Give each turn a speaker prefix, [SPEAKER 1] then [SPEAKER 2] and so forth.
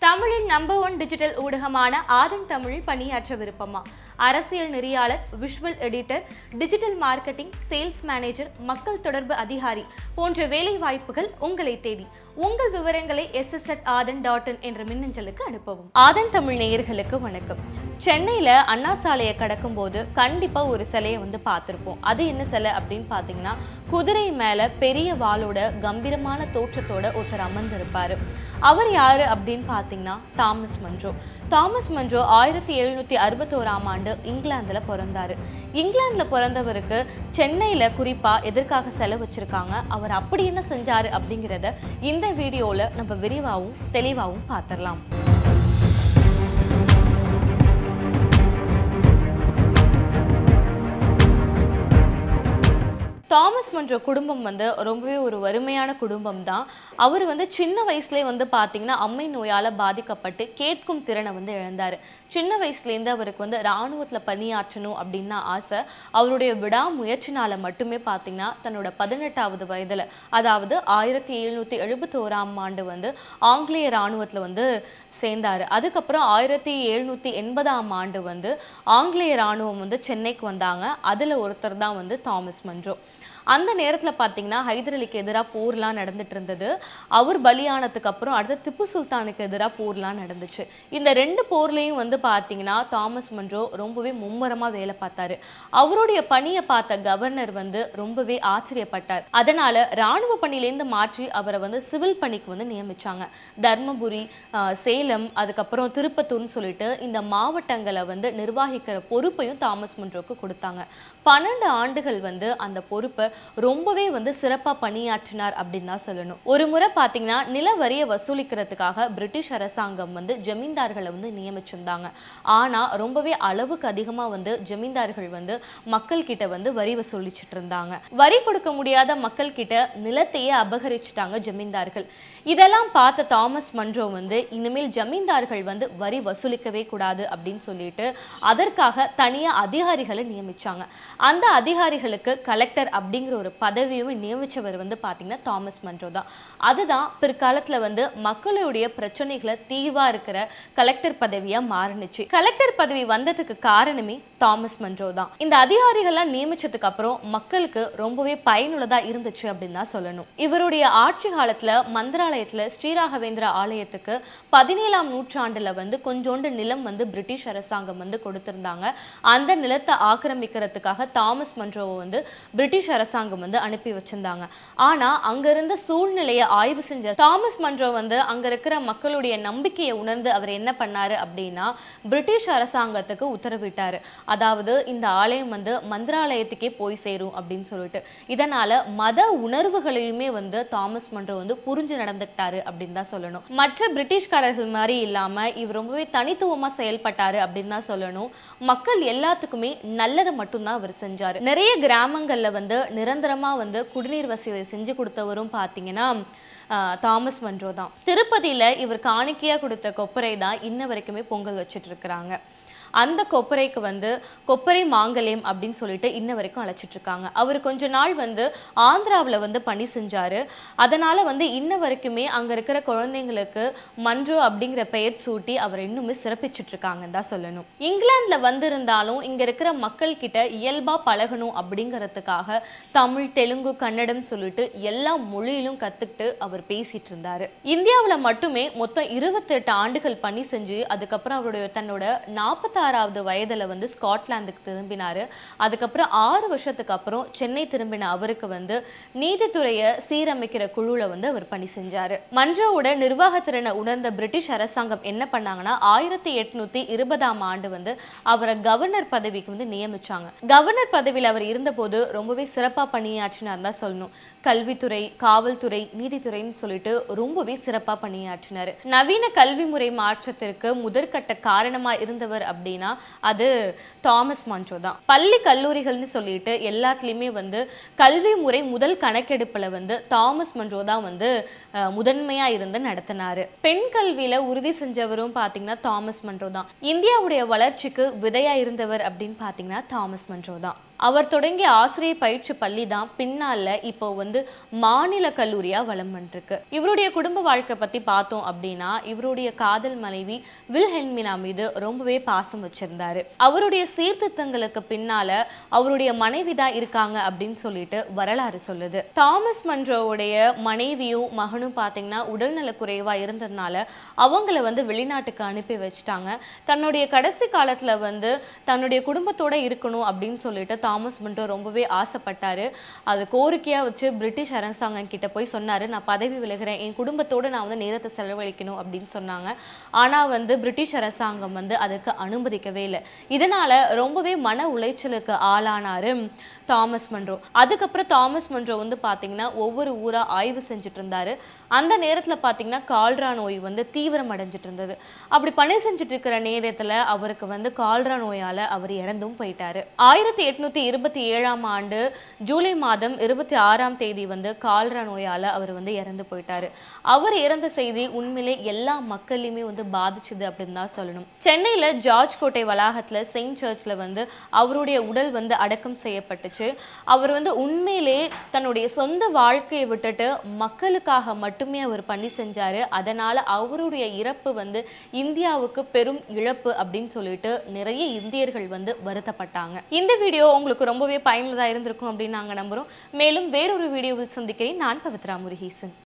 [SPEAKER 1] தமிழின் number one digital ஊடகமான ஆதன் தமிழில் பணியாற்ற விருப்பமா அரசியல் நெறியாளர் visual editor digital marketing sales manager மக்கள் தொடர்பு அதிகாரி போன்ற வேலை வாய்ப்புகள் உங்களை தேடி உங்கள் விவரங்களை எஸ்எஸ்எட் ஆதன் டாட் இன் என்ற மின்னஞ்சலுக்கு அனுப்பவும் ஆதன் தமிழ் நேயர்களுக்கு வணக்கம் சென்னையில அண்ணா சாலையை கடக்கும் போது கண்டிப்பா ஒரு சிலையை வந்து பார்த்திருப்போம் அது என்ன சிலை அப்படின்னு பார்த்தீங்கன்னா குதிரை மேல பெரிய வாளோட கம்பீரமான தோற்றத்தோட ஒருத்தர் அமர்ந்திருப்பாரு அவர் யாரு அப்படின்னு பார்த்தீங்கன்னா தாமஸ் மன்றோ தாமஸ் மன்றோ ஆயிரத்தி எழுநூத்தி அறுபத்தோராம் ஆண்டு இங்கிலாந்துல பிறந்தாரு இங்கிலாந்துல பிறந்தவருக்கு சென்னையில குறிப்பா எதற்காக செலவு வச்சிருக்காங்க அவர் அப்படி என்ன செஞ்சாரு அப்படிங்கிறத இந்த வீடியோல நம்ம விரிவாகவும் தெளிவாகவும் பார்த்துடலாம் தாமஸ் மன்ற குடும்பம் வந்து ரொம்பவே ஒரு வறுமையான குடும்பம் தான் அவர் வந்து சின்ன வயசுலேயே வந்து பார்த்தீங்கன்னா அம்மை நோயால் பாதிக்கப்பட்டு கேட்கும் திறனை வந்து இழந்தார் சின்ன வயசுலேருந்து அவருக்கு வந்து இராணுவத்தில் பணியாற்றணும் அப்படின்னு தான் ஆசை அவருடைய விடாமுயற்சினால மட்டுமே பார்த்தீங்கன்னா தன்னோட பதினெட்டாவது வயதில் அதாவது ஆயிரத்தி எழுநூற்றி எழுபத்தோராம் ஆண்டு வந்து ஆங்கிலேய இராணுவத்தில் வந்து சேர்ந்தாரு அதுக்கப்புறம் ஆயிரத்தி எழுநூற்றி எண்பதாம் ஆண்டு வந்து ஆங்கிலேய இராணுவம் வந்து சென்னைக்கு வந்தாங்க அதில் ஒருத்தர் தான் வந்து தாமஸ் மன்றோ அந்த நேரத்தில் பார்த்தீங்கன்னா ஹைதர் அலிக்கு எதிராக போர்லாம் நடந்துட்டு இருந்தது அவர் பலியானதுக்கு அப்புறம் அடுத்து திப்பு சுல்தானுக்கு எதிராக போர்லாம் நடந்துச்சு இந்த ரெண்டு போர்லையும் வந்து பார்த்தீங்கன்னா தாமஸ் மன்றோ ரொம்பவே மும்முரமாக வேலை பார்த்தாரு அவருடைய பணியை பார்த்த கவர்னர் வந்து ரொம்பவே ஆச்சரியப்பட்டார் அதனால ராணுவ பணியிலேருந்து மாற்றி அவரை வந்து சிவில் பணிக்கு வந்து நியமிச்சாங்க தர்மபுரி ஆஹ், சேலம் அதுக்கப்புறம் திருப்பத்தூர்னு சொல்லிட்டு இந்த மாவட்டங்களை வந்து நிர்வகிக்கிற பொறுப்பையும் தாமஸ் மன்றோக்கு கொடுத்தாங்க பன்னெண்டு ஆண்டுகள் வந்து அந்த பொறுப்பை ரொம்பவே வந்து சிறப்பா பணியாற்றினார் அப்படின்னு தான் சொல்லணும் ஒரு முறை பார்த்தீங்கன்னா நில வரியை வசூலிக்கிறதுக்காக பிரிட்டிஷ் அரசாங்கம் வந்து ஜமீன்தார்களை வந்து நியமிச்சிருந்தாங்க ஆனா ரொம்பவே அளவுக்கு அதிகமா வந்து ஜமீன்தார்கள் வந்து மக்கள் கிட்ட வந்து வரி வசூலிச்சிட்டு இருந்தாங்க வரி கொடுக்க முடியாத மக்கள் கிட்ட நிலத்தையே அபகரிச்சிட்டாங்க ஜமீன்தார்கள் இதெல்லாம் பார்த்த தாமஸ் மன்றோ வந்து இனிமேல் ஜமீன்தார்கள் வந்து வரி வசூலிக்கவே கூடாது அப்படின்னு சொல்லிட்டு அதற்காக தனியா அதிகாரிகளை நியமிச்சாங்க அந்த அதிகாரிகளுக்கு கலெக்டர் அப்படிங்கிற ஒரு பதவியும் நியமிச்சவர் வந்து பாத்தீங்கன்னா தாமஸ் மன்றோ தான் அதுதான் பிற்காலத்துல வந்து மக்களுடைய பிரச்சனைகளை தீர்வா இருக்கிற கலெக்டர் பதவியா மாறுனுச்சு கலெக்டர் பதவி வந்ததுக்கு காரணமே தாமஸ் மன்றோ தான் இந்த அதிகாரிகள்லாம் நியமிச்சதுக்கு அப்புறம் மக்களுக்கு ரொம்பவே பயனுள்ளதா இருந்துச்சு அப்படின்னு தான் சொல்லணும் இவருடைய ஆட்சி காலத்துல மந்திராலயத்துல ஸ்ரீராகவேந்திர ஆலயத்துக்கு பதினேழாம் நூற்றாண்டுல வந்து கொஞ்சோண்டு நிலம் வந்து பிரிட்டிஷ் அரசாங்கம் வந்து கொடுத்திருந்தாங்க அந்த நிலத்தை ஆக்கிரமிக்கிறதுக்காக தாமஸ் மன்றோவை வந்து பிரிட்டிஷ் அரசாங்கம் வந்து அனுப்பி வச்சிருந்தாங்க ஆனா அங்க இருந்த சூழ்நிலையை ஆய்வு செஞ்ச தாமஸ் மன்றோ வந்து அங்க இருக்கிற மக்களுடைய நம்பிக்கையை உணர்ந்து அவர் என்ன பண்ணாரு அப்படின்னா பிரிட்டிஷ் அரசாங்கத்துக்கு உத்தரவிட்டாரு அதாவது இந்த ஆலயம் வந்து மந்திராலயத்துக்கே போய் சேரும் அப்படின்னு சொல்லிட்டு இதனால மத உணர்வுகளையுமே வந்து தாமஸ் மன்றோ வந்து புரிஞ்சு நடந்துக்கிட்டாரு அப்படின்னு தான் சொல்லணும் மற்ற பிரிட்டிஷ்காரர்கள் மாதிரி இல்லாம இவர் ரொம்பவே தனித்துவமா செயல்பட்டாரு அப்படின்னு தான் சொல்லணும் மக்கள் எல்லாத்துக்குமே நல்லதை மட்டும்தான் அவர் செஞ்சாரு நிறைய கிராமங்கள்ல வந்து நிரந்தரமா வந்து குடிநீர் வசதி செஞ்சு கொடுத்தவரும் பார்த்தீங்கன்னா ஆஹ், தாமஸ் மன்றோ தான் திருப்பதியில இவர் காணிக்கையா கொடுத்த கொப்பரை தான் இன்ன வரைக்குமே பொங்கல் வச்சுட்டு இருக்கிறாங்க அந்த கொப்பரைக்கு வந்து கொப்பரை மாங்கல்யம் அப்படின்னு சொல்லிட்டு இன்ன வரைக்கும் அழைச்சிட்டு இருக்காங்க அவர் கொஞ்ச நாள் வந்து ஆந்திராவில் வந்து பணி செஞ்சாரு அதனால வந்து இன்ன வரைக்குமே அங்க இருக்கிற குழந்தைங்களுக்கு மன்றோ அப்படிங்கிற பெயர் சூட்டி அவர் இன்னுமே சிறப்பிச்சிட்டு இருக்காங்கன்னு தான் சொல்லணும் இங்கிலாந்துல வந்திருந்தாலும் இங்க இருக்கிற மக்கள் கிட்ட இயல்பா பழகணும் அப்படிங்கிறதுக்காக தமிழ் தெலுங்கு கன்னடம் சொல்லிட்டு எல்லா மொழியிலும் கத்துக்கிட்டு அவர் பேசிட்டு இருந்தாரு இந்தியாவுல மட்டுமே மொத்தம் இருபத்தெட்டு ஆண்டுகள் பணி செஞ்சு அதுக்கப்புறம் அவருடைய தன்னோட நாற்பத்தாறாவது வயதுல வந்து ஸ்காட்லாந்துக்கு திரும்பினாரு அதுக்கப்புறம் ஆறு வருஷத்துக்கு அப்புறம் சென்னை திரும்பின அவருக்கு வந்து நீதித்துறையை சீரமைக்கிற குழுல வந்து அவர் பணி செஞ்சாரு மன்றோட நிர்வாகத்திறனை உணர்ந்த பிரிட்டிஷ் அரசாங்கம் என்ன பண்ணாங்கன்னா ஆயிரத்தி எட்நூத்தி இருபதாம் ஆண்டு வந்து அவரை கவர்னர் பதவிக்கு வந்து நியமிச்சாங்க கவர்னர் பதவியில் அவர் இருந்தபோது ரொம்பவே சிறப்பா பணியாற்றினார் தான் சொல்லணும் கல்வித்துறை காவல்துறை நீதித்துறைன்னு சொல்லிட்டு ரொம்பவே சிறப்பா பணியாற்றினார் நவீன கல்வி முறை மாற்றத்திற்கு முதற்கட்ட காரணமா இருந்தவர் அப்படின்னா அது தாமஸ் மான்ட்ரோ தான் பள்ளி கல்லூரிகள்னு சொல்லிட்டு எல்லாத்துலேயுமே வந்து கல்வி முறை முதல் கணக்கெடுப்புல வந்து தாமஸ் மன்றோ தான் வந்து அஹ், முதன்மையா இருந்து நடத்தினாரு பெண் கல்வியில உறுதி செஞ்சவரும் பாத்தீங்கன்னா தாமஸ் மன்றோ தான் இந்தியாவுடைய வளர்ச்சிக்கு விதையா இருந்தவர் அப்படின்னு பாத்தீங்கன்னா தாமஸ் மன்றோ தான் அவர் தொடங்கிய ஆசிரியர் பயிற்சி பள்ளி தான் பின்னால இப்போ வந்து மாநில கல்லூரியா வலம் வந்துருக்கு இவருடைய குடும்ப வாழ்க்கை பத்தி பார்த்தோம் அப்படின்னா இவருடைய காதல் மனைவி வில்ஹெல்மினா மீது ரொம்பவே பாசம் வச்சிருந்தாரு அவருடைய சீர்திருத்தங்களுக்கு பின்னால அவருடைய மனைவி தான் இருக்காங்க அப்படின்னு சொல்லிட்டு வரலாறு சொல்லுது தாமஸ் மன்றோவுடைய மனைவியும் மகனும் பார்த்தீங்கன்னா உடல்நல குறைவா இருந்ததுனால அவங்கள வந்து வெளிநாட்டுக்கு அனுப்பி வச்சுட்டாங்க தன்னுடைய கடைசி காலத்துல வந்து தன்னுடைய குடும்பத்தோட இருக்கணும் அப்படின்னு சொல்லிட்டு தாமஸ் மன்றோ ரொம்பவே ஆசைப்பட்டாரு அது கோரிக்கையா வச்சு பிரிட்டிஷ் அரசாங்கம் கிட்ட போய் சொன்னாரு நான் பதவி விலகுறேன் என் குடும்பத்தோட நான் வந்து நேரத்தை செலவழிக்கணும் அப்படின்னு சொன்னாங்க ஆனா வந்து பிரிட்டிஷ் அரசாங்கம் வந்து அதுக்கு அனுமதிக்கவே இல்லை இதனால ரொம்பவே மன உளைச்சலுக்கு ஆளானாரு தாமஸ் மன்றோ அதுக்கப்புறம் தாமஸ் மன்றோ வந்து பாத்தீங்கன்னா ஒவ்வொரு ஊரா ஆய்வு செஞ்சுட்டு இருந்தாரு அந்த நேரத்துல பாத்தீங்கன்னா கால்ரா நோய் வந்து தீவிரம் அடைஞ்சிட்டு இருந்தது அப்படி பணி செஞ்சுட்டு இருக்கிற நேரத்துல அவருக்கு வந்து கால்ரா நோயால அவர் இறந்தும் போயிட்டாரு ஆயிரத்தி எட்நூத்தி இருபத்தி ஏழாம் ஆண்டு ஜூலை மாதம் இருபத்தி ஆறாம் தேதி வந்து கால்ரா நோயால அவர் வந்து இறந்து போயிட்டாரு அவர் இறந்த செய்தி உண்மையிலே எல்லா மக்களையுமே வந்து பாதிச்சுது அப்படின்னு தான் சொல்லணும் சென்னையில ஜார்ஜ் கோட்டை வளாகத்துல செயின்ட் சர்ச்ல வந்து அவருடைய உடல் வந்து அடக்கம் செய்யப்பட்டுச்சு அவர் வந்து உண்மையிலே தன்னுடைய சொந்த வாழ்க்கையை விட்டுட்டு மக்களுக்காக மட்டுமே அவர் பண்ணி செஞ்சாரு அதனால அவருடைய இறப்பு வந்து இந்தியாவுக்கு பெரும் இழப்பு அப்படின்னு சொல்லிட்டு நிறைய இந்தியர்கள் வந்து வருத்தப்பட்டாங்க இந்த வீடியோ உங்களுக்கு ரொம்பவே பயனுள்ளதா இருந்திருக்கும் அப்படின்னு நாங்க நம்புறோம் மேலும் வேறொரு வீடியோவில் சந்திக்கிறேன் நான் பவித்ரா முருகேசன்